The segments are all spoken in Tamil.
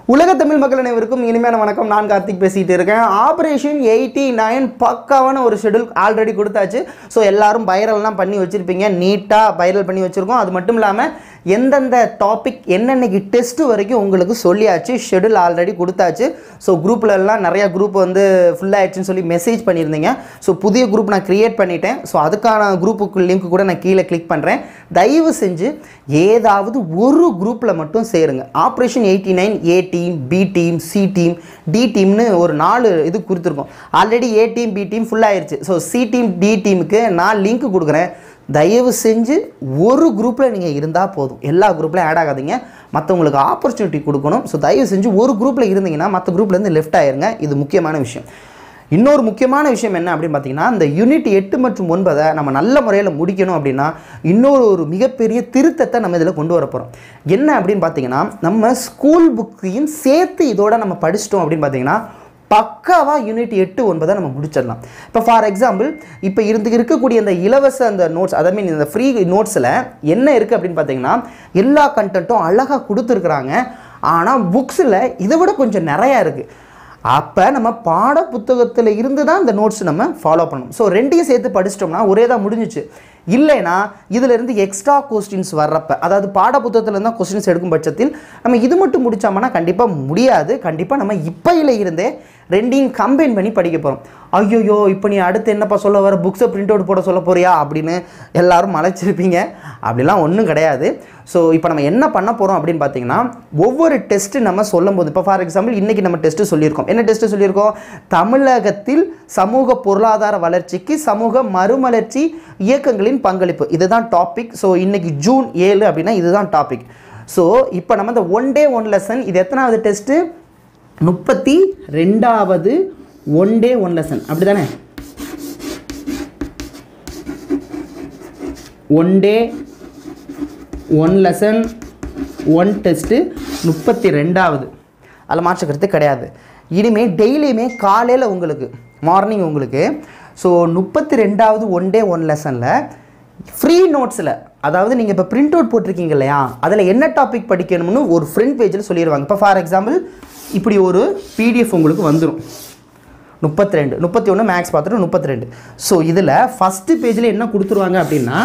உலக தமிழ் மக்கள் அனைவருக்கும் இனிமையான வணக்கம் நான் கார்த்திக் பேசிகிட்டு இருக்கேன் ஆப்ரேஷன் எயிட்டி நைன் பக்காவான ஒரு ஷெடியூல் ஆல்ரெடி கொடுத்தாச்சு ஸோ எல்லாரும் வைரல்லாம் பண்ணி வச்சுருப்பீங்க நீட்டாக வைரல் பண்ணி வச்சுருக்கோம் அது மட்டும் இல்லாமல் எந்தெந்த டாபிக் என்னென்னக்கு டெஸ்ட் வரைக்கும் உங்களுக்கு சொல்லியாச்சு ஷெடியூல் ஆல்ரெடி கொடுத்தாச்சு ஸோ குரூப்ல எல்லாம் நிறையா குரூப் வந்து ஃபுல்லாகிடுச்சுன்னு சொல்லி மெசேஜ் பண்ணியிருந்தீங்க ஸோ புதிய குரூப் நான் க்ரியேட் பண்ணிட்டேன் ஸோ அதுக்கான குரூப்புக்கு லிங்க் கூட நான் கீழே கிளிக் பண்ணுறேன் தயவு செஞ்சு ஏதாவது ஒரு குரூப்பில் மட்டும் சேருங்க operation eighty nine A team B team C team D டீம்னு ஒரு நாலு இது கொடுத்துருக்கோம் already A team B team full ஆயிருச்சு ஸோ சி டீம் டி டீமுக்கு நான் லிங்க் கொடுக்குறேன் தயவு செஞ்சு ஒரு குரூப்பில் நீங்கள் இருந்தால் போதும் எல்லா குரூப்லையும் ஆட் ஆகாதீங்க மற்றவங்களுக்கு ஆப்பர்ச்சுனிட்டி கொடுக்கணும் ஸோ தயவு செஞ்சு ஒரு குரூப்பில் இருந்தீங்கன்னா மற்ற குரூப்லேருந்து லெஃப்ட் ஆயிருங்க இது முக்கியமான விஷயம் இன்னொரு முக்கியமான விஷயம் என்ன அப்படின்னு பார்த்தீங்கன்னா இந்த யூனிட் எட்டு மற்றும் ஒன்பதை நம்ம நல்ல முறையில் முடிக்கணும் அப்படின்னா இன்னொரு ஒரு மிகப்பெரிய திருத்தத்தை நம்ம இதில் கொண்டு வர போகிறோம் என்ன அப்படின்னு பார்த்தீங்கன்னா நம்ம ஸ்கூல் புக்கையும் சேர்த்து இதோட நம்ம படிச்சிட்டோம் அப்படின்னு பார்த்தீங்கன்னா பக்காவாக யூனிட் எட்டு ஒன்பதை நம்ம முடிச்சிடலாம் இப்போ ஃபார் எக்ஸாம்பிள் இப்போ இருந்து இருக்கக்கூடிய அந்த இலவச அந்த நோட்ஸ் அதை மீன் இந்த ஃப்ரீ நோட்ஸில் என்ன இருக்குது அப்படின்னு பார்த்தீங்கன்னா எல்லா கண்டென்ட்டும் அழகாக கொடுத்துருக்குறாங்க ஆனால் புக்ஸில் இதை விட கொஞ்சம் நிறையா இருக்குது அப்போ நம்ம பாட புத்தகத்தில் இருந்து தான் இந்த நோட்ஸ் நம்ம ஃபாலோ பண்ணணும் ஸோ ரெண்டையும் சேர்த்து படிச்சிட்டோம்னா ஒரே தான் முடிஞ்சிச்சு இல்லைனா இதிலிருந்து எக்ஸ்ட்ரா கொஸ்டின்ஸ் வர்றப்ப அதாவது பாட புத்தகத்தில் இருந்தால் கொஸ்டின்ஸ் எடுக்கும் பட்சத்தில் நம்ம இது மட்டும் முடிச்சோம்னா கண்டிப்பாக முடியாது கண்டிப்பாக நம்ம இப்பையில் இருந்தே ரெண்டையும் கம்பைன் பண்ணி படிக்க போகிறோம் ஐயோயோ இப்போ நீ அடுத்து என்னப்பா சொல்ல வர புக்ஸை பிரிண்ட் அவுட் போட சொல்ல போறியா அப்படின்னு எல்லாரும் மலைச்சிருப்பீங்க அப்படிலாம் ஒன்றும் கிடையாது ஸோ இப்போ நம்ம என்ன பண்ண போகிறோம் அப்படின்னு பார்த்தீங்கன்னா ஒவ்வொரு டெஸ்ட்டு நம்ம சொல்லும்போது இப்போ ஃபார் எக்ஸாம்பிள் இன்றைக்கி நம்ம டெஸ்ட்டு சொல்லியிருக்கோம் என்ன டெஸ்ட்டு சொல்லியிருக்கோம் தமிழகத்தில் சமூக பொருளாதார வளர்ச்சிக்கு சமூக மறுமலர்ச்சி இயக்கங்களின் பங்களிப்பு இதுதான் டாபிக் ஸோ இன்னைக்கு ஜூன் ஏழு அப்படின்னா இதுதான் டாபிக் ஸோ இப்போ நம்ம இந்த ஒன் டே ஒன் லெசன் இது எத்தனாவது டெஸ்ட்டு முப்பத்தி ரெண்டாவது ஒன் டே ஒன் லெசன் அப்படி தானே one day one lesson one test முப்பத்தி ரெண்டாவது அதில் மாற்றுக்கிறது கிடையாது இனிமேல் டெய்லியுமே காலையில் உங்களுக்கு மார்னிங் உங்களுக்கு ஸோ முப்பத்தி ரெண்டாவது ஒன் டே ஒன் லெசனில் ஃப்ரீ நோட்ஸில் அதாவது நீங்கள் இப்போ பிரிண்ட் அவுட் போட்டிருக்கீங்க இல்லையா அதில் என்ன டாபிக் படிக்கணும்னு ஒரு ஃப்ரண்ட் பேஜில் சொல்லிடுவாங்க இப்போ ஃபார் எக்ஸாம்பிள் இப்படி ஒரு பிடிஎஃப் உங்களுக்கு வந்துடும் முப்பத்தி ரெண்டு முப்பத்தி ஒன்று மேக்ஸ் பார்த்துட்டு முப்பத்தி ரெண்டு ஸோ இதில் ஃபஸ்ட்டு பேஜில் என்ன கொடுத்துருவாங்க அப்படின்னா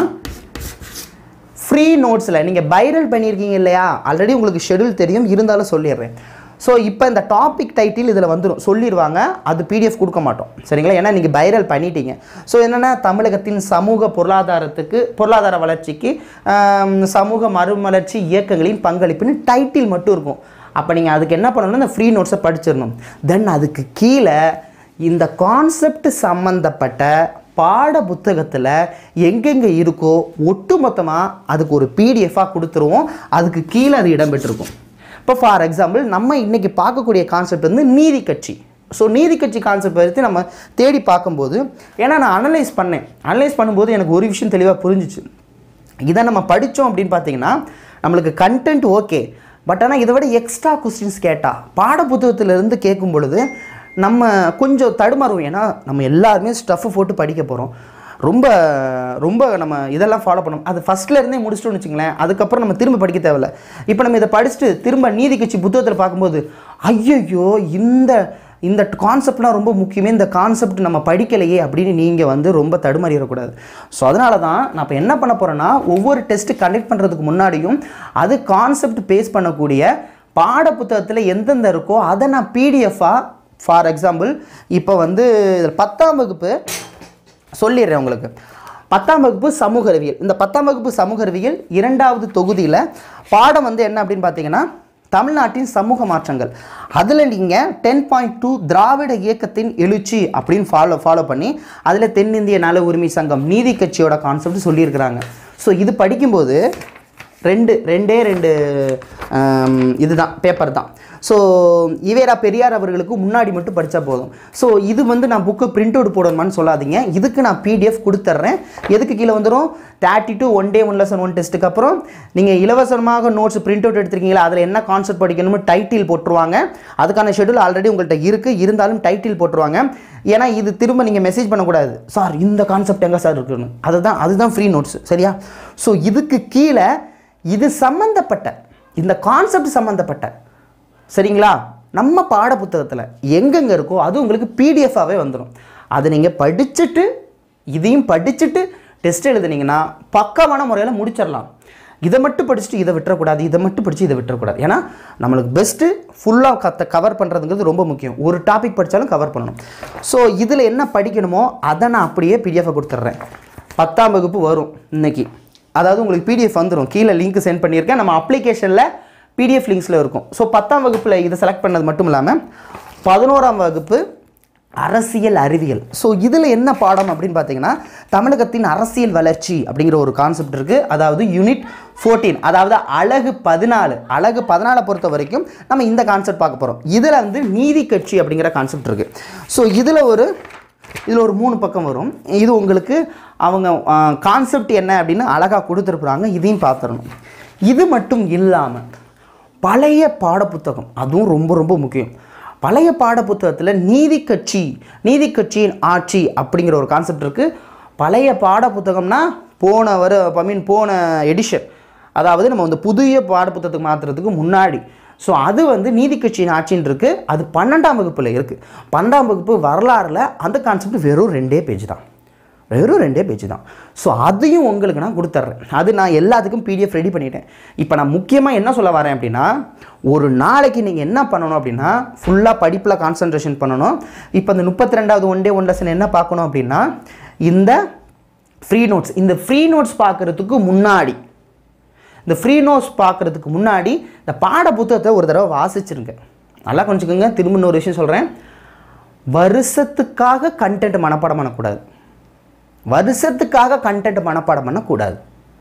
ஃப்ரீ நோட்ஸில் நீங்கள் பைரல் பண்ணியிருக்கீங்க இல்லையா ஆல்ரெடி உங்களுக்கு ஷெடியூல் தெரியும் இருந்தாலும் சொல்லிடுறேன் ஸோ இப்போ இந்த டாபிக் டைட்டில் இதில் வந்துடும் சொல்லிடுவாங்க அது பிடிஎஃப் கொடுக்க மாட்டோம் சரிங்களா ஏன்னா நீங்கள் பைரல் பண்ணிட்டீங்க ஸோ என்னென்னா தமிழகத்தின் சமூக பொருளாதாரத்துக்கு பொருளாதார வளர்ச்சிக்கு ஆம், சமூக மறுமலர்ச்சி இயக்கங்களின் பங்களிப்புன்னு டைட்டில் மட்டும் இருக்கும் அப்போ நீங்கள் அதுக்கு என்ன பண்ணணும்னா இந்த ஃப்ரீ நோட்ஸை படிச்சிடணும் தென் அதுக்கு கீழே இந்த கான்செப்ட் சம்மந்தப்பட்ட பாட புத்தகத்தில் எங்கெங்கே இருக்கோ ஒட்டுமொத்தமாக அதுக்கு ஒரு பிடிஎஃபாக கொடுத்துருவோம் அதுக்கு கீழே அது இடம்பெற்றிருக்கும் இப்போ ஃபார் எக்ஸாம்பிள் நம்ம இன்றைக்கி பார்க்கக்கூடிய கான்செப்ட் வந்து நீதி கட்சி ஸோ நீதி கட்சி கான்செப்ட் பற்றி நம்ம தேடி பார்க்கும்போது ஏன்னா நான் அனலைஸ் பண்ணேன் அனலைஸ் பண்ணும்போது எனக்கு ஒரு விஷயம் தெளிவாக புரிஞ்சிச்சு இதை நம்ம படித்தோம் அப்படின்னு பார்த்தீங்கன்னா நம்மளுக்கு கண்டென்ட் ஓகே பட் ஆனால் இதை விட எக்ஸ்ட்ரா கொஸ்டின்ஸ் கேட்டால் பாடப்புத்தகத்திலிருந்து கேட்கும் பொழுது நம்ம கொஞ்சம் தடுமாறுவோம் ஏன்னா நம்ம எல்லாருமே ஸ்டஃப் போட்டு படிக்க போகிறோம் ரொம்ப ரொம்ப நம்ம இதெல்லாம் ஃபாலோ பண்ணணும் அது ஃபஸ்ட்டில் இருந்தே முடிச்சிட்டோம்னு வச்சுங்களேன் அதுக்கப்புறம் நம்ம திரும்ப படிக்க தேவையில்ல இப்போ நம்ம இதை படிச்சுட்டு திரும்ப நீதி கட்சி புத்தகத்தில் பார்க்கும்போது ஐயையோ இந்த இந்த கான்செப்ட்லாம் ரொம்ப முக்கியமே இந்த கான்செப்ட் நம்ம படிக்கலையே அப்படின்னு நீங்கள் வந்து ரொம்ப தடுமாறிடக்கூடாது ஸோ அதனால தான் நான் இப்போ என்ன பண்ண போகிறேன்னா ஒவ்வொரு டெஸ்ட்டு கண்டக்ட் பண்ணுறதுக்கு முன்னாடியும் அது கான்செப்ட் பேஸ் பண்ணக்கூடிய பாட புத்தகத்தில் எந்தெந்த இருக்கோ அதை நான் பிடிஎஃபாக ஃபார் எக்ஸாம்பிள் இப்போ வந்து இதில் பத்தாம் வகுப்பு சொல்லிடுறேன் உங்களுக்கு பத்தாம் வகுப்பு சமூக அறிவியல் இந்த பத்தாம் வகுப்பு சமூக அறிவியல் இரண்டாவது தொகுதியில் பாடம் வந்து என்ன அப்படின்னு பார்த்தீங்கன்னா தமிழ்நாட்டின் சமூக மாற்றங்கள் அதில் நீங்கள் டென் பாயிண்ட் டூ திராவிட இயக்கத்தின் எழுச்சி அப்படின்னு ஃபாலோ ஃபாலோ பண்ணி அதில் தென்னிந்திய நல உரிமை சங்கம் நீதி கட்சியோட கான்செப்ட் சொல்லியிருக்கிறாங்க ஸோ இது படிக்கும்போது ரெண்டு ரெண்டே ரெண்டு ஆம், இதுதான் பேப்பர் தான் ஸோ ஈவேரா பெரியார் அவர்களுக்கு முன்னாடி மட்டும் படித்தா போதும் ஸோ இது வந்து நான் புக்கு பிரிண்ட் அவுட் போடணுமான்னு சொல்லாதீங்க இதுக்கு நான் பிடிஎஃப் கொடுத்துட்றேன் எதுக்கு கீழே வந்துடும் thirty two one day one lesson one டெஸ்ட்டுக்கு அப்புறம் நீங்கள் இலவசமாக நோட்ஸ் பிரிண்ட் அவுட் எடுத்திருக்கீங்களா அதில் என்ன கான்செப்ட் படிக்கணும்னு டைட்டில் போட்டுருவாங்க அதுக்கான ஷெடியூல் ஆல்ரெடி உங்கள்கிட்ட இருக்குது இருந்தாலும் டைட்டில் போட்டுருவாங்க ஏன்னா இது திரும்ப நீங்கள் மெசேஜ் பண்ணக்கூடாது சார் இந்த கான்செப்ட் எங்கே சார் இருக்குன்னு அதுதான் அதுதான் ஃப்ரீ நோட்ஸ் சரியா ஸோ இதுக்கு கீழே இது சம்மந்தப்பட்ட இந்த கான்செப்ட் சம்மந்தப்பட்ட சரிங்களா நம்ம பாட புத்தகத்தில் எங்கெங்கே இருக்கோ அது உங்களுக்கு பிடிஎஃபாகவே வந்துடும் அதை நீங்கள் படிச்சுட்டு இதையும் படிச்சுட்டு டெஸ்ட் எழுதுனீங்கன்னா பக்கமான முறையில் முடிச்சிடலாம் இதை மட்டும் படிச்சுட்டு இதை விட்டுறக்கூடாது இதை மட்டும் படித்து இதை விட்டுறக்கூடாது ஏன்னா நம்மளுக்கு பெஸ்ட்டு ஃபுல்லாக கத்த கவர் பண்ணுறதுங்கிறது ரொம்ப முக்கியம் ஒரு டாபிக் படித்தாலும் கவர் பண்ணணும் ஸோ இதில் என்ன படிக்கணுமோ அதை நான் அப்படியே பிடிஎஃபை கொடுத்துட்றேன் பத்தாம் வகுப்பு வரும் இன்னைக்கு அதாவது உங்களுக்கு பிடிஎஃப் வந்துடும் கீழே லிங்க் சென்ட் பண்ணியிருக்கேன் நம்ம அப்ளிகேஷனில் பிடிஎஃப் லிங்க்ஸில் இருக்கும் ஸோ பத்தாம் வகுப்பில் இதை செலக்ட் பண்ணது மட்டும் இல்லாமல் பதினோராம் வகுப்பு அரசியல் அறிவியல் ஸோ இதில் என்ன பாடம் அப்படின்னு பார்த்தீங்கன்னா தமிழகத்தின் அரசியல் வளர்ச்சி அப்படிங்கிற ஒரு கான்செப்ட் இருக்குது அதாவது யூனிட் ஃபோர்டீன் அதாவது அழகு பதினாலு அழகு பதினாலை பொறுத்த வரைக்கும் நம்ம இந்த கான்செப்ட் பார்க்க போகிறோம் இதில் வந்து நீதி கட்சி அப்படிங்கிற கான்செப்ட் இருக்குது ஸோ இதில் ஒரு இதில் ஒரு மூணு பக்கம் வரும் இது உங்களுக்கு அவங்க கான்செப்ட் என்ன அப்படின்னு அழகாக கொடுத்துருக்குறாங்க இதையும் பார்த்துடணும் இது மட்டும் இல்லாமல் பழைய பாடப்புத்தகம் அதுவும் ரொம்ப ரொம்ப முக்கியம் பழைய பாடப்புத்தகத்தில் நீதி கட்சி நீதி கட்சியின் ஆட்சி அப்படிங்கிற ஒரு கான்செப்ட் இருக்குது பழைய பாடப்புத்தகம்னா போன வர ஐ மீன் போன எடிஷன் அதாவது நம்ம வந்து புதிய பாடப்புத்தகத்துக்கு மாற்றுறதுக்கு முன்னாடி ஸோ அது வந்து நீதி கட்சியின் ஆட்சின்னு இருக்குது அது பன்னெண்டாம் வகுப்பில் இருக்குது பன்னெண்டாம் வகுப்பு வரலாறில் அந்த கான்செப்ட் வெறும் ரெண்டே பேஜ் தான் வெறும் ரெண்டே பேஜ் தான் ஸோ அதையும் உங்களுக்கு நான் கொடுத்துட்றேன் அது நான் எல்லாத்துக்கும் பிடிஎஃப் ரெடி பண்ணிட்டேன் இப்போ நான் முக்கியமாக என்ன சொல்ல வரேன் அப்படின்னா ஒரு நாளைக்கு நீங்கள் என்ன பண்ணணும் அப்படின்னா ஃபுல்லாக படிப்பில் கான்சன்ட்ரேஷன் பண்ணணும் இப்போ இந்த முப்பத்தி ரெண்டாவது ஒன் டே ஒன் லெசன் என்ன பார்க்கணும் அப்படின்னா இந்த ஃப்ரீ நோட்ஸ் இந்த ஃப்ரீ நோட்ஸ் பார்க்குறதுக்கு முன்னாடி இந்த ஃப்ரீ நோட்ஸ் பார்க்குறதுக்கு முன்னாடி இந்த பாட புத்தகத்தை ஒரு தடவை வாசிச்சிருங்க நல்லா கொஞ்சிக்கோங்க திரும்ப இன்னொரு விஷயம் சொல்கிறேன் வருஷத்துக்காக கண்டென்ட் மனப்பாடம் பண்ணக்கூடாது வருஷத்துக்காக கண்டென்ட் மனப்பாடம் பண்ணக்கூடாது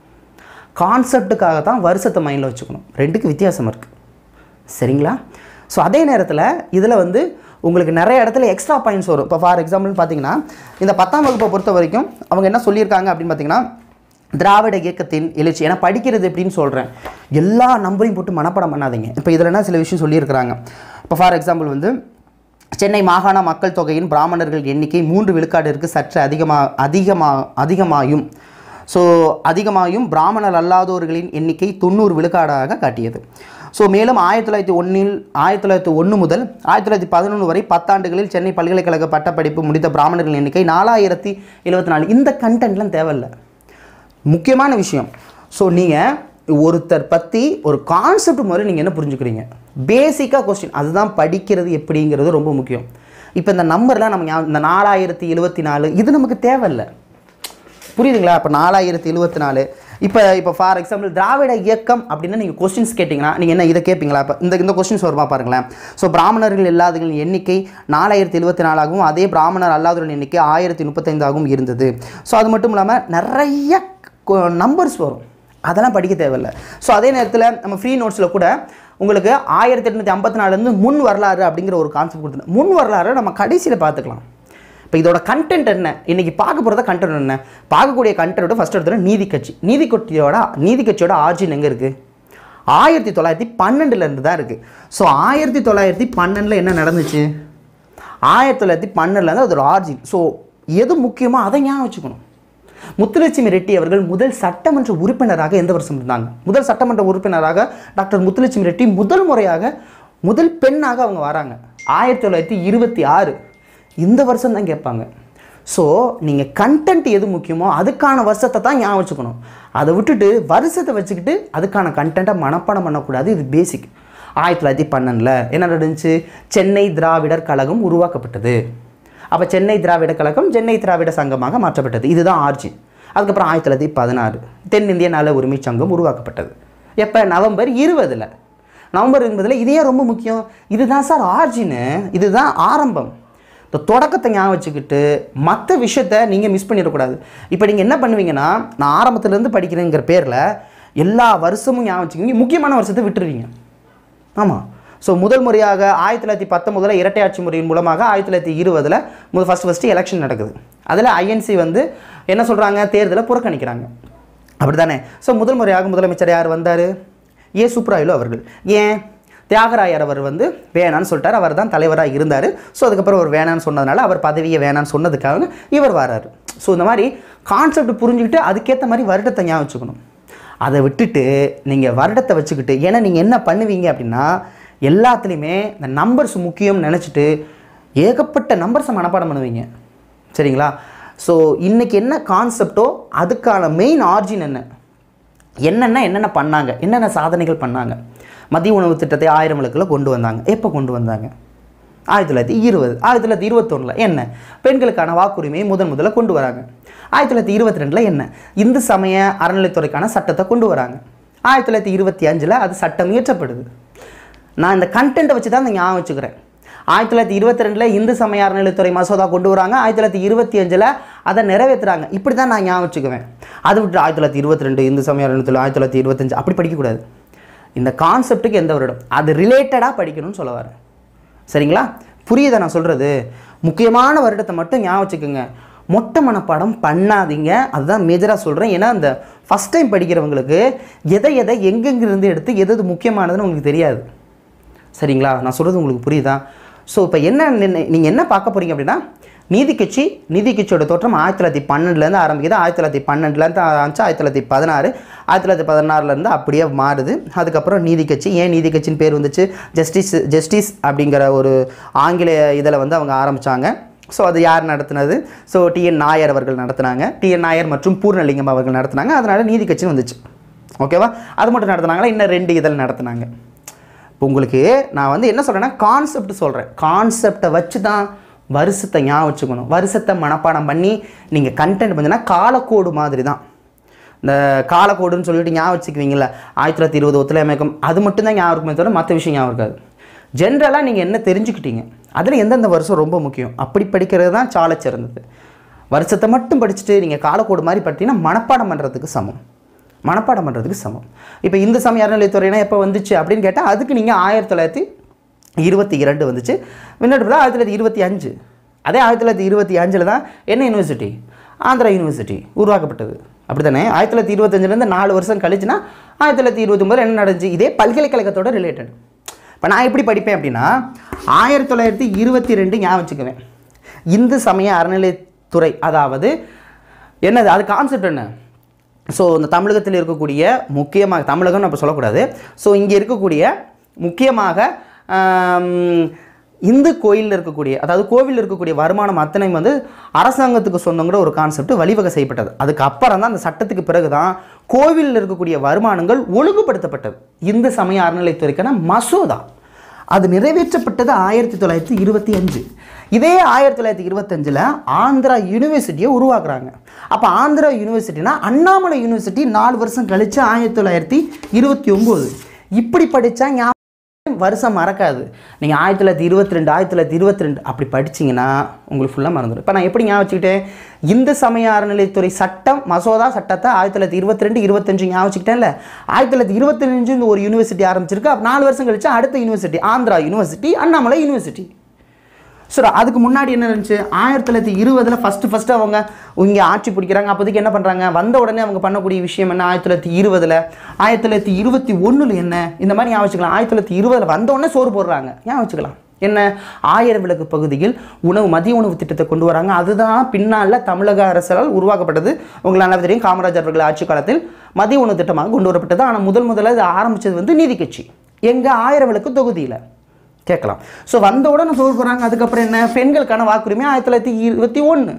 கான்செப்டுக்காக தான் வருஷத்தை மைண்டில் வச்சுக்கணும் ரெண்டுக்கு வித்தியாசம் இருக்குது சரிங்களா ஸோ அதே நேரத்தில் இதில் வந்து உங்களுக்கு நிறைய இடத்துல எக்ஸ்ட்ரா பாயிண்ட்ஸ் வரும் இப்போ ஃபார் எக்ஸாம்பிள் பார்த்தீங்கன்னா இந்த பத்தாம் வகுப்பை பொறுத்த வரைக்கும் அவங்க என்ன சொல்லியிருக்காங்க அப்படின்னு பார்த்தீங்கன்னா திராவிட இயக்கத்தின் எழுச்சி ஏன்னா படிக்கிறது எப்படின்னு சொல்கிறேன் எல்லா நம்பரையும் போட்டு மனப்பாடம் பண்ணாதீங்க இப்போ இதில் என்ன சில விஷயம் சொல்லியிருக்கிறாங்க இப்போ ஃபார் எக்ஸாம்பிள் வந்து சென்னை மாகாண மக்கள் தொகையின் பிராமணர்கள் எண்ணிக்கை மூன்று விழுக்காட்டிற்கு சற்று அதிகமாக அதிகமாக அதிகமாயும் ஸோ அதிகமாயும் பிராமணர் அல்லாதோர்களின் எண்ணிக்கை தொண்ணூறு விழுக்காடாக காட்டியது ஸோ மேலும் ஆயிரத்தி தொள்ளாயிரத்தி ஒன்றில் ஆயிரத்தி தொள்ளாயிரத்தி ஒன்று முதல் ஆயிரத்தி தொள்ளாயிரத்தி பதினொன்று வரை பத்தாண்டுகளில் சென்னை பல்கலைக்கழக பட்டப்படிப்பு முடித்த பிராமணர்கள் எண்ணிக்கை நாலாயிரத்தி எழுபத்தி நாலு இந்த கண்டென்ட்லாம் தேவையில்லை முக்கியமான விஷயம் ஸோ நீங்கள் ஒருத்தர் பற்றி ஒரு கான்செப்ட் மாதிரி நீங்கள் என்ன புரிஞ்சுக்கிறீங்க பேசிக்காக கொஸ்டின் அதுதான் படிக்கிறது எப்படிங்கிறது ரொம்ப முக்கியம் இப்போ இந்த நம்பர்லாம் நம்ம ஞாபகம் இந்த நாலாயிரத்தி எழுபத்தி நாலு இது நமக்கு தேவையில்லை புரியுதுங்களா இப்போ நாலாயிரத்தி எழுபத்தி நாலு இப்போ இப்போ ஃபார் எக்ஸாம்பிள் திராவிட இயக்கம் அப்படின்னா நீங்கள் கொஸ்டின்ஸ் கேட்டிங்கன்னா நீங்கள் என்ன இதை கேட்பீங்களா இப்போ இந்த இந்த கொஸ்டின்ஸ் வருமா பாருங்களேன் ஸோ பிராமணர்கள் இல்லாதவர்களின் எண்ணிக்கை நாலாயிரத்தி எழுபத்தி நாலாகவும் அதே பிராமணர் அல்லாதவர்களின் எண்ணிக்கை ஆயிரத்தி முப்பத்தைந்தாகவும் இருந்தது ஸோ அது மட்டும் இல்லாமல் நிறைய நம்பர்ஸ் வரும் அதெல்லாம் படிக்க தேவையில்லை ஸோ அதே நேரத்தில் நம்ம ஃப்ரீ நோட்ஸில் கூட உங்களுக்கு ஆயிரத்தி எட்நூற்றி ஐம்பத்தி நாலுலேருந்து முன் வரலாறு அப்படிங்கிற ஒரு கான்செப்ட் கொடுத்துருந்தேன் முன் வரலாறு நம்ம கடைசியில் பார்த்துக்கலாம் இப்போ இதோட கண்டென்ட் என்ன இன்னைக்கு பார்க்க போகிறத கண்டென்ட் என்ன பார்க்கக்கூடிய கண்டென்ட்டோட ஃபஸ்ட் எடுத்துகிற நீதி கட்சி நீதி கட்சியோட நீதி கட்சியோட ஆர்ஜின் எங்கே இருக்குது ஆயிரத்தி தொள்ளாயிரத்தி பன்னெண்டுலேருந்து தான் இருக்குது ஸோ ஆயிரத்தி தொள்ளாயிரத்தி பன்னெண்டில் என்ன நடந்துச்சு ஆயிரத்தி தொள்ளாயிரத்தி பன்னெண்டுலேருந்து அதோட ஆர்ஜின் ஸோ எது முக்கியமோ அதை ஞாபகம் வச்சுக்கணும் முத்துலட்சுமி ரெட்டி அவர்கள் முதல் சட்டமன்ற உறுப்பினராக எந்த வருஷம் இருந்தாங்க முதல் சட்டமன்ற உறுப்பினராக டாக்டர் முத்துலட்சுமி ரெட்டி முதல் முறையாக முதல் பெண்ணாக அவங்க வராங்க ஆயிரத்தி தொள்ளாயிரத்தி இருபத்தி ஆறு இந்த வருஷம் தான் கேட்பாங்க ஸோ நீங்கள் கண்டென்ட் எது முக்கியமோ அதுக்கான வருஷத்தை தான் ஞாபகம் வச்சுக்கணும் அதை விட்டுட்டு வருஷத்தை வச்சுக்கிட்டு அதுக்கான கண்டென்ட்டை மனப்பாடம் பண்ணக்கூடாது இது பேசிக் ஆயிரத்தி தொள்ளாயிரத்தி பன்னெண்டில் என்ன நடந்துச்சு சென்னை திராவிடர் கழகம் உருவாக்கப்பட்டது அப்போ சென்னை திராவிட கழகம் சென்னை திராவிட சங்கமாக மாற்றப்பட்டது இதுதான் ஆர்ஜி அதுக்கப்புறம் ஆயிரத்தி தொள்ளாயிரத்தி பதினாறு தென்னிந்திய நல உரிமை சங்கம் உருவாக்கப்பட்டது எப்போ நவம்பர் இருபதில் நவம்பர் இருபதில் இதே ரொம்ப முக்கியம் இதுதான் சார் ஆர்ஜின்னு இதுதான் ஆரம்பம் இந்த தொடக்கத்தை ஞாபகம் வச்சுக்கிட்டு மற்ற விஷயத்த நீங்கள் மிஸ் பண்ணிடக்கூடாது இப்போ நீங்கள் என்ன பண்ணுவீங்கன்னா நான் ஆரம்பத்துலேருந்து படிக்கிறேங்கிற பேரில் எல்லா வருஷமும் ஞாபகம் வச்சுக்கிங்க முக்கியமான வருஷத்தை விட்டுருவீங்க ஆமாம் ஸோ முதல் முறையாக ஆயிரத்தி தொள்ளாயிரத்தி பத்தொம்பதில் இரட்டை ஆட்சி முறையின் மூலமாக ஆயிரத்தி தொள்ளாயிரத்தி இருபதில் முதல் ஃபஸ்ட் ஃபஸ்ட்டு எலெக்ஷன் நடக்குது அதில் ஐஎன்சி வந்து என்ன சொல்கிறாங்க தேர்தலை புறக்கணிக்கிறாங்க அப்படி தானே ஸோ முதல் முறையாக முதலமைச்சர் யார் வந்தார் ஏ சுப்ராயலு அவர்கள் ஏன் தியாகராயர் அவர் வந்து வேணான்னு சொல்லிட்டார் அவர் தான் தலைவராக இருந்தார் ஸோ அதுக்கப்புறம் அவர் வேணான்னு சொன்னதுனால அவர் பதவியை வேணான்னு சொன்னதுக்காக இவர் வராரு ஸோ இந்த மாதிரி கான்செப்ட் புரிஞ்சுக்கிட்டு அதுக்கேற்ற மாதிரி வருடத்தை ஞாபகம் வச்சுக்கணும் அதை விட்டுட்டு நீங்கள் வருடத்தை வச்சுக்கிட்டு ஏன்னா நீங்கள் என்ன பண்ணுவீங்க அப்படின்னா எல்லாத்துலேயுமே இந்த நம்பர்ஸ் முக்கியம்னு நினச்சிட்டு ஏகப்பட்ட நம்பர்ஸை மனப்பாடம் பண்ணுவீங்க சரிங்களா ஸோ இன்றைக்கி என்ன கான்செப்டோ அதுக்கான மெயின் ஆர்ஜின் என்ன என்னென்ன என்னென்ன பண்ணாங்க என்னென்ன சாதனைகள் பண்ணாங்க மதிய உணவு திட்டத்தை ஆயிரம் விளக்கில் கொண்டு வந்தாங்க எப்போ கொண்டு வந்தாங்க ஆயிரத்தி தொள்ளாயிரத்தி இருபது ஆயிரத்தி தொள்ளாயிரத்தி இருபத்தொன்னில் என்ன பெண்களுக்கான வாக்குரிமையை முதன் முதல்ல கொண்டு வராங்க ஆயிரத்தி தொள்ளாயிரத்தி இருபத்தி ரெண்டில் என்ன இந்து சமய அறநிலைத்துறைக்கான சட்டத்தை கொண்டு வராங்க ஆயிரத்தி தொள்ளாயிரத்தி இருபத்தி அஞ்சில் அது சட்டம் இயற்றப்படுது நான் இந்த கண்டென்ட்டை வச்சு தான் இந்த ஞாபகம் வச்சுக்கிறேன் ஆயிரத்தி தொள்ளாயிரத்தி இருபத்தி ரெண்டில் இந்து சமய அறநிலைத்துறை மசோதா கொண்டு வராங்க ஆயிரத்தி தொள்ளாயிரத்தி இருபத்தி அஞ்சில் அதை நிறைவேற்றுறாங்க இப்படி தான் நான் ஞாபகம் வச்சுக்குவேன் அது விட்டு ஆயிரத்தி தொள்ளாயிரத்தி இருபத்தி ரெண்டு இந்து சமய அறநிலைத்துறை ஆயிரத்தி தொள்ளாயிரத்தி இருபத்தஞ்சு அப்படி படிக்கக்கூடாது இந்த கான்செப்ட்டுக்கு எந்த வருடம் அது ரிலேட்டடாக படிக்கணும்னு சொல்ல வரேன் சரிங்களா புரியுதா நான் சொல்கிறது முக்கியமான வருடத்தை மட்டும் ஞாபகம் வச்சுக்கோங்க மொட்டை மனப்பாடம் பண்ணாதீங்க அதுதான் மேஜராக சொல்கிறேன் ஏன்னா இந்த ஃபஸ்ட் டைம் படிக்கிறவங்களுக்கு எதை எதை எங்கெங்கிருந்து எடுத்து எது எது முக்கியமானதுன்னு உங்களுக்கு தெரியாது சரிங்களா நான் சொல்கிறது உங்களுக்கு புரியுதா ஸோ இப்போ என்ன நீங்கள் என்ன பார்க்க போகிறீங்க அப்படின்னா நீதி கட்சி நீதி கட்சியோட தோற்றம் ஆயிரத்தி தொள்ளாயிரத்தி பன்னெண்டுலேருந்து ஆரம்பிக்குது ஆயிரத்தி தொள்ளாயிரத்தி பன்னெண்டுலேருந்து ஆரம்பிச்சு ஆயிரத்தி தொள்ளாயிரத்தி பதினாறு ஆயிரத்தி தொள்ளாயிரத்தி பதினாறுலேருந்து அப்படியே மாறுது அதுக்கப்புறம் நீதி கட்சி ஏன் நீதி கட்சின்னு பேர் வந்துச்சு ஜஸ்டிஸ் ஜஸ்டிஸ் அப்படிங்கிற ஒரு ஆங்கில இதில் வந்து அவங்க ஆரம்பித்தாங்க ஸோ அது யார் நடத்துனது ஸோ டிஎன் நாயர் அவர்கள் நடத்துனாங்க டிஎன் நாயர் மற்றும் பூர்ணலிங்கம் அவர்கள் நடத்துனாங்க அதனால் நீதி கட்சின்னு வந்துச்சு ஓகேவா அது மட்டும் நடத்துனாங்களா இன்னும் ரெண்டு இதழ் நடத்துனாங்க இப்போ உங்களுக்கு நான் வந்து என்ன சொல்கிறேன்னா கான்செப்ட் சொல்கிறேன் கான்செப்டை வச்சு தான் வருஷத்தை ஞாபகம் வச்சுக்கணும் வருஷத்தை மனப்பாடம் பண்ணி நீங்கள் கண்டென்ட் பண்ணினா காலக்கோடு மாதிரி தான் இந்த காலக்கோடுன்னு சொல்லிட்டு ஞாபகம் வச்சுக்குவீங்கள ஆயிரத்தி தொள்ளாயிரத்தி இருபது ஒத்துழைமைக்கம் அது மட்டும் தான் ஞாபகம் இருக்குமே தவிர மற்ற விஷயம் ஞாபகம் இருக்காது ஜென்ரலாக நீங்கள் என்ன தெரிஞ்சுக்கிட்டீங்க அதில் எந்தெந்த வருஷம் ரொம்ப முக்கியம் அப்படி படிக்கிறது தான் சால சிறந்தது வருஷத்தை மட்டும் படிச்சுட்டு நீங்கள் காலக்கோடு மாதிரி படித்தீங்கன்னா மனப்பாடம் பண்ணுறதுக்கு சமம் மனப்பாடம் பண்ணுறதுக்கு சமம் இப்போ இந்து சமய அறநிலைத்துறைனா எப்போ வந்துச்சு அப்படின்னு கேட்டால் அதுக்கு நீங்கள் ஆயிரத்தி தொள்ளாயிரத்தி இருபத்தி இரண்டு வந்துச்சு முன்னாடி ஆயிரத்தி தொள்ளாயிரத்தி இருபத்தி அஞ்சு அதே ஆயிரத்தி தொள்ளாயிரத்தி இருபத்தி அஞ்சில் தான் என்ன யூனிவர்சிட்டி ஆந்திரா யூனிவர்சிட்டி உருவாக்கப்பட்டது அப்படி தானே ஆயிரத்தி தொள்ளாயிரத்தி இருபத்தஞ்சிலேருந்து நாலு வருஷம் கழிச்சுனா ஆயிரத்தி தொள்ளாயிரத்தி இருபத்தொம்பது என்ன நடந்துச்சு இதே பல்கலைக்கழகத்தோட ரிலேட்டட் இப்போ நான் எப்படி படிப்பேன் அப்படின்னா ஆயிரத்தி தொள்ளாயிரத்தி இருபத்தி ரெண்டு ஞாபகம் வச்சுக்குவேன் இந்து சமய அறநிலைத்துறை அதாவது என்னது அது கான்செப்ட் என்ன ஸோ இந்த தமிழகத்தில் இருக்கக்கூடிய முக்கியமாக தமிழகம்னு நம்ம சொல்லக்கூடாது ஸோ இங்கே இருக்கக்கூடிய முக்கியமாக ஆம், இந்து கோயிலில் இருக்கக்கூடிய அதாவது கோவிலில் இருக்கக்கூடிய வருமானம் அத்தனை வந்து அரசாங்கத்துக்கு சொந்தங்கிற ஒரு கான்செப்ட் வழிவகை செய்யப்பட்டது அதுக்கு அப்புறம் தான் அந்த சட்டத்துக்கு பிறகு தான் கோவிலில் இருக்கக்கூடிய வருமானங்கள் ஒழுங்குபடுத்தப்பட்டது இந்து சமய அறநிலைத்துறைக்கான மசோதா அது நிறைவேற்றப்பட்டது ஆயிரத்தி தொள்ளாயிரத்தி இருபத்தி அஞ்சு இதே ஆயிரத்தி தொள்ளாயிரத்தி இருபத்தஞ்சில் ஆந்திரா யூனிவர்சிட்டியை உருவாக்குறாங்க அப்போ ஆந்திரா யூனிவர்சிட்டினா அண்ணாமலை யூனிவர்சிட்டி நாலு வருஷம் கழிச்சு ஆயிரத்தி தொள்ளாயிரத்தி இருபத்தி ஒம்பது இப்படி படித்தா ஞாபகம் வருஷம் மறக்காது நீங்கள் ஆயிரத்தி தொள்ளாயிரத்தி இருபத்தி ரெண்டு ஆயிரத்தி தொள்ளாயிரத்தி இருபத்தி ரெண்டு அப்படி படிச்சீங்கன்னா உங்களுக்கு ஃபுல்லாக மறந்துடும் இப்போ நான் எப்படி ஞாபகம் வச்சுக்கிட்டேன் இந்து சமய அறநிலைத்துறை சட்டம் மசோதா சட்டத்தை ஆயிரத்தி தொள்ளாயிரத்தி இருபத்தி ரெண்டு இருபத்தஞ்சு ஞாபகம் வச்சுக்கிட்டேன்ல ஆயிரத்தி தொள்ளாயிரத்தி இருபத்தஞ்சு இந்த ஒரு யூனிவர்சிட்டி ஆரம்பிச்சிருக்கு அப்ப நாலு வருஷம் கழிச்சு அடுத்த university Andhra university Annamalai university சரி அதுக்கு முன்னாடி என்ன இருந்துச்சு ஆயிரத்தி தொள்ளாயிரத்தி இருபதில் ஃபஸ்ட்டு ஃபஸ்ட்டு அவங்க இங்கே ஆட்சி பிடிக்கிறாங்க அப்போதைக்கு என்ன பண்ணுறாங்க வந்த உடனே அவங்க பண்ணக்கூடிய விஷயம் என்ன ஆயிரத்தி தொள்ளாயிரத்தி இருபதில் ஆயிரத்தி தொள்ளாயிரத்தி இருபத்தி ஒன்றில் என்ன இந்த மாதிரி ஞாபகம் வச்சுக்கலாம் ஆயிரத்தி தொள்ளாயிரத்தி இருபதில் வந்த உடனே சோறு போடுறாங்க ஞாபகம் வச்சுக்கலாம் என்ன ஆயிரம் விளக்கு பகுதியில் உணவு மதிய உணவு திட்டத்தை கொண்டு வராங்க அதுதான் பின்னால் தமிழக அரசால் உருவாக்கப்பட்டது உங்களுக்கு நல்லா தெரியும் காமராஜர் அவர்கள் ஆட்சி காலத்தில் மதிய உணவு திட்டமாக கொண்டு வரப்பட்டது ஆனால் முதல் முதல்ல இது ஆரம்பித்தது வந்து நீதி கட்சி எங்கள் ஆயிரம் விளக்கு தொகுதியில் கேட்கலாம் ஸோ வந்த உடனே சோறு போகிறாங்க அதுக்கப்புறம் என்ன பெண்களுக்கான வாக்குரிமை ஆயிரத்தி தொள்ளாயிரத்தி இருபத்தி ஒன்று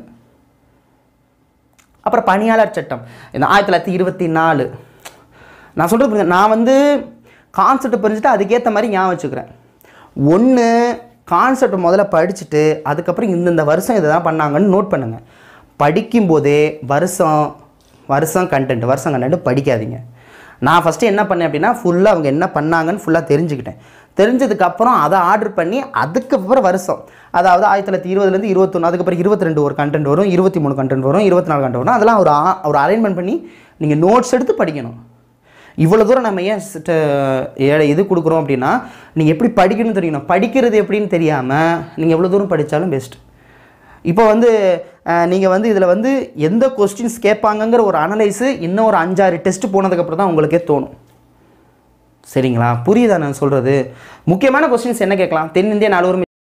அப்புறம் பணியாளர் சட்டம் இந்த ஆயிரத்தி தொள்ளாயிரத்தி இருபத்தி நாலு நான் சொல்கிறது புரியுது நான் வந்து கான்செப்ட் புரிஞ்சுட்டு அதுக்கேற்ற மாதிரி ஞாபகம் வச்சுக்கிறேன் ஒன்று கான்செப்ட் முதல்ல படிச்சுட்டு அதுக்கப்புறம் இந்தந்த வருஷம் இதை தான் பண்ணாங்கன்னு நோட் பண்ணுங்கள் படிக்கும்போதே வருஷம் வருஷம் கண்டென்ட் வருஷம் கண்டென்ட் படிக்காதீங்க நான் ஃபஸ்ட்டு என்ன பண்ணேன் அப்படின்னா ஃபுல்லாக அவங்க என்ன பண்ணாங்கன்னு ஃபுல்லாக தெரிஞ்சுக்கிட்டேன் தெரிஞ்சதுக்கப்புறம் அதை ஆர்டர் பண்ணி அதுக்கப்புறம் வருஷம் அதாவது ஆயிரத்தி தொள்ளாயிரத்தி இருபதுலேருந்து இருபத்தொன்று அதுக்கப்புறம் இருபத்தி ரெண்டு ஒரு கண்டென்ட் வரும் இருபத்தி மூணு கண்டென்ட் வரும் இருபத்தி நாலு கண்டென்ட் வரும் அதெல்லாம் ஒரு ஆ- ஒரு அரேஞ்ச்மெண்ட் பண்ணி நீங்கள் நோட்ஸ் எடுத்து படிக்கணும் இவ்வளோ தூரம் நம்ம ஏன் சிட்ட- ஏ- இது கொடுக்குறோம் அப்படின்னா நீங்கள் எப்படி படிக்கணும்னு தெரியணும் படிக்கிறது எப்படின்னு தெரியாமல் நீங்கள் எவ்வளோ தூரம் படித்தாலும் பெஸ்ட் இப்போ வந்து நீங்கள் வந்து இதில் வந்து எந்த கொஸ்டின்ஸ் கேட்பாங்கங்கிற ஒரு அனலைஸு இன்னும் ஒரு அஞ்சாறு டெஸ்ட் போனதுக்கப்புறம் தான் உங்களுக்கே தோணும் சரிங்களா புரியுதா நான் சொல்கிறது முக்கியமான கொஸ்டின்ஸ் என்ன கேட்கலாம் தென்னிந்திய நாலு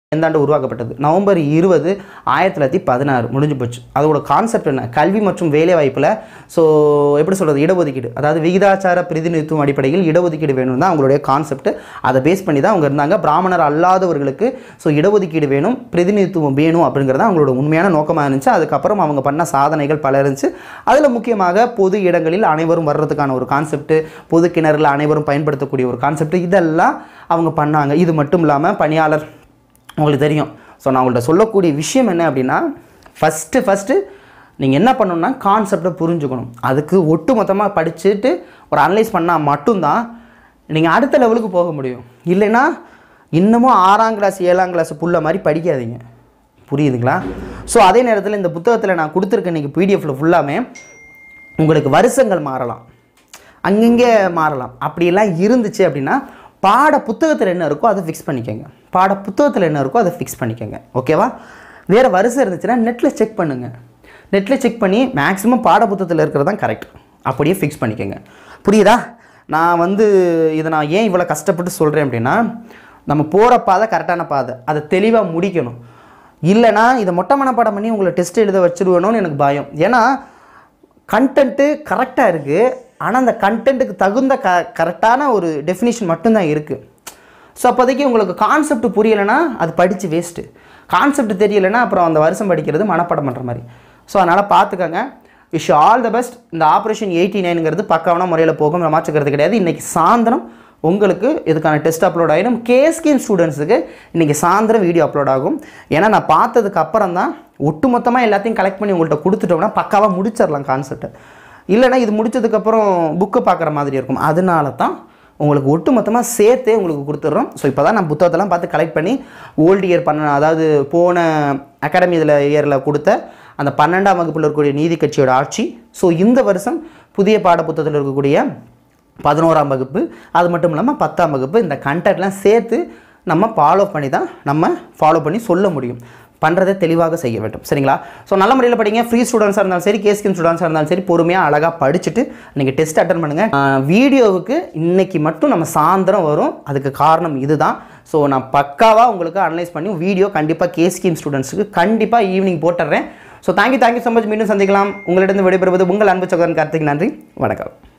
எந்த ஆண்டு உருவாக்கப்பட்டது நவம்பர் இருபது ஆயிரத்தி தொள்ளாயிரத்தி பதினாறு முடிஞ்சு போச்சு அதோட கான்செப்ட் என்ன கல்வி மற்றும் வேலைவாய்ப்பில் ஸோ எப்படி சொல்கிறது இடஒதுக்கீடு அதாவது விகிதாச்சார பிரதிநிதித்துவம் அடிப்படையில் இடஒதுக்கீடு வேணும் தான் அவங்களுடைய கான்செப்ட் அதை பேஸ் பண்ணி தான் அவங்க இருந்தாங்க பிராமணர் அல்லாதவர்களுக்கு ஸோ இடஒதுக்கீடு வேணும் பிரதிநிதித்துவம் வேணும் அப்படிங்கிறது தான் அவங்களோட உண்மையான நோக்கமாக இருந்துச்சு அதுக்கப்புறம் அவங்க பண்ண சாதனைகள் பல இருந்துச்சு அதில் முக்கியமாக பொது இடங்களில் அனைவரும் வர்றதுக்கான ஒரு கான்செப்ட் பொது கிணறுல அனைவரும் பயன்படுத்தக்கூடிய ஒரு கான்செப்ட் இதெல்லாம் அவங்க பண்ணாங்க இது மட்டும் இல்லாமல் பணியாளர் உங்களுக்கு தெரியும் ஸோ நான் உங்கள்கிட்ட சொல்லக்கூடிய விஷயம் என்ன அப்படின்னா ஃபஸ்ட்டு ஃபஸ்ட்டு நீங்கள் என்ன பண்ணணும்னா கான்செப்டை புரிஞ்சுக்கணும் அதுக்கு ஒட்டு மொத்தமாக படிச்சுட்டு ஒரு அனலைஸ் பண்ணால் மட்டும்தான் நீங்கள் அடுத்த லெவலுக்கு போக முடியும் இல்லைன்னா இன்னமும் ஆறாம் கிளாஸ் ஏழாம் கிளாஸ் புள்ள மாதிரி படிக்காதீங்க புரியுதுங்களா ஸோ அதே நேரத்தில் இந்த புத்தகத்தில் நான் கொடுத்துருக்க இன்றைக்கி பிடிஎஃப்ல ஃபுல்லாமே உங்களுக்கு வருஷங்கள் மாறலாம் அங்கங்கே மாறலாம் அப்படியெல்லாம் இருந்துச்சு அப்படின்னா பாட புத்தகத்தில் என்ன இருக்கோ அதை ஃபிக்ஸ் பண்ணிக்கோங்க பாட புத்தகத்தில் என்ன இருக்கோ அதை ஃபிக்ஸ் பண்ணிக்கோங்க ஓகேவா வேறு வருஷம் இருந்துச்சுன்னா நெட்டில் செக் பண்ணுங்கள் நெட்டில் செக் பண்ணி மேக்ஸிமம் பாட புத்தகத்தில் இருக்கிறது தான் கரெக்ட் அப்படியே ஃபிக்ஸ் பண்ணிக்கோங்க புரியுதா நான் வந்து இதை நான் ஏன் இவ்வளோ கஷ்டப்பட்டு சொல்கிறேன் அப்படின்னா நம்ம போகிற பாதை கரெக்டான பாதை அதை தெளிவாக முடிக்கணும் இல்லைனா இதை மொட்டை மனப்பாடம் பண்ணி உங்களை டெஸ்ட் எழுத வச்சிருவேணும்னு எனக்கு பயம் ஏன்னா கண்டென்ட்டு கரெக்டாக இருக்குது ஆனால் அந்த கண்டென்ட்டுக்கு தகுந்த க கரெக்டான ஒரு டெஃபினிஷன் மட்டும்தான் இருக்குது ஸோ அப்போதைக்கு உங்களுக்கு கான்செப்ட் புரியலைன்னா அது படித்து வேஸ்ட்டு கான்செப்ட் தெரியலைன்னா அப்புறம் அந்த வருஷம் படிக்கிறது மனப்பாடம் பண்ணுற மாதிரி ஸோ அதனால் பார்த்துக்கோங்க விஷ் ஆல் த பெஸ்ட் இந்த ஆப்ரேஷன் எயிட்டி நைனுங்கிறது பக்காவான முறையில் போகும் மாற்றுக்கிறது கிடையாது இன்றைக்கி சாயந்தரம் உங்களுக்கு இதுக்கான டெஸ்ட் அப்லோட் ஆகிடும் கேஎஸ்கேன் ஸ்டூடெண்ட்ஸுக்கு இன்றைக்கி சாயந்தரம் வீடியோ அப்லோட் ஆகும் ஏன்னா நான் பார்த்ததுக்கு அப்புறம் தான் ஒட்டுமொத்தமாக எல்லாத்தையும் கலெக்ட் பண்ணி உங்கள்கிட்ட கொடுத்துட்டோம்னா பக்காவாக முடிச்சிடலாம் கான்செப்ட்டை இல்லைனா இது முடிச்சதுக்கப்புறம் புக்கு பார்க்குற மாதிரி இருக்கும் அதனால தான் உங்களுக்கு ஒட்டு மொத்தமாக சேர்த்தே உங்களுக்கு கொடுத்துட்றோம் ஸோ இப்போ தான் நான் புத்தகத்தெல்லாம் பார்த்து கலெக்ட் பண்ணி ஓல்டு இயர் பண்ண அதாவது போன அகாடமி இதில் இயரில் கொடுத்த அந்த பன்னெண்டாம் வகுப்பில் இருக்கக்கூடிய நீதி கட்சியோட ஆட்சி ஸோ இந்த வருஷம் புதிய பாடப்புத்தகத்தில் இருக்கக்கூடிய பதினோராம் வகுப்பு அது மட்டும் இல்லாமல் பத்தாம் வகுப்பு இந்த கண்டென்ட்லாம் சேர்த்து நம்ம ஃபாலோ பண்ணி தான் நம்ம ஃபாலோ பண்ணி சொல்ல முடியும் பண்ணுறதை தெளிவாக செய்ய வேண்டும் சரிங்களா ஸோ நல்ல முறையில் படிங்க ஃப்ரீ ஸ்டூடெண்ட்ஸாக இருந்தாலும் சரி கேஸ்கின் ஸ்டூடெண்ட்ஸாக இருந்தாலும் சரி பொறுமையாக அழகாக படிச்சுட்டு நீங்கள் டெஸ்ட் அட்டன் பண்ணுங்கள் வீடியோவுக்கு இன்னைக்கு மட்டும் நம்ம சாயந்தரம் வரும் அதுக்கு காரணம் இதுதான் ஸோ நான் பக்காவாக உங்களுக்கு அனலைஸ் பண்ணி வீடியோ கண்டிப்பாக கே ஸ்கீம் ஸ்டூடெண்ட்ஸுக்கு கண்டிப்பாக ஈவினிங் போட்டுடுறேன் so thank you thank you so much மீண்டும் சந்திக்கலாம் உங்களிடம் விடைபெறுவது உங்கள் அன்பு சகோதரன் கார்த்திக் நன்றி வணக்கம்